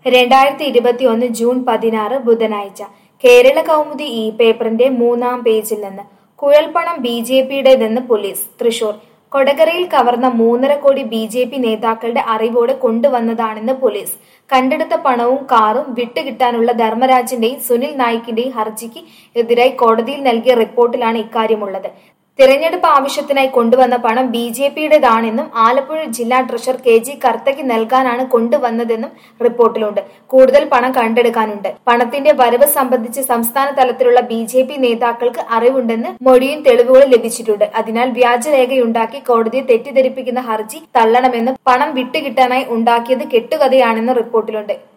രണ്ടായിരത്തി ഇരുപത്തിയൊന്ന് ജൂൺ പതിനാറ് ബുധനാഴ്ച കേരള കൗമുദി ഈ പേപ്പറിന്റെ മൂന്നാം പേജിൽ നിന്ന് കുഴൽപ്പണം ബി ജെ പിയുടേതെന്ന് പോലീസ് തൃശൂർ കൊടകരയിൽ കവർന്ന മൂന്നര കോടി ബി ജെ പി നേതാക്കളുടെ അറിവോടെ കൊണ്ടുവന്നതാണെന്ന് പോലീസ് കണ്ടെടുത്ത പണവും കാറും വിട്ടുകിട്ടാനുള്ള ധർമ്മരാജിന്റെയും സുനിൽ നായിക്കിന്റെയും ഹർജിക്ക് എതിരായി കോടതിയിൽ നൽകിയ റിപ്പോർട്ടിലാണ് ഇക്കാര്യമുള്ളത് തിരഞ്ഞെടുപ്പ് ആവശ്യത്തിനായി കൊണ്ടുവന്ന പണം ബി ജെ പിയുടേതാണെന്നും ആലപ്പുഴ ജില്ലാ ട്രഷറർ കെ ജി കർത്തയ്ക്ക് നൽകാനാണ് കൊണ്ടുവന്നതെന്നും റിപ്പോർട്ടിലുണ്ട് കൂടുതൽ പണം കണ്ടെടുക്കാനുണ്ട് പണത്തിന്റെ വരവ് സംബന്ധിച്ച് സംസ്ഥാന തലത്തിലുള്ള ബി ജെ പി നേതാക്കൾക്ക് അറിവുണ്ടെന്ന് മൊഴിയും തെളിവുകളും ലഭിച്ചിട്ടുണ്ട് അതിനാൽ വ്യാജരേഖയുണ്ടാക്കി കോടതിയെ തെറ്റിദ്ധരിപ്പിക്കുന്ന ഹർജി തള്ളണമെന്നും പണം വിട്ടുകിട്ടാനായി ഉണ്ടാക്കിയത് കെട്ടുകഥയാണെന്ന് റിപ്പോർട്ടിലുണ്ട്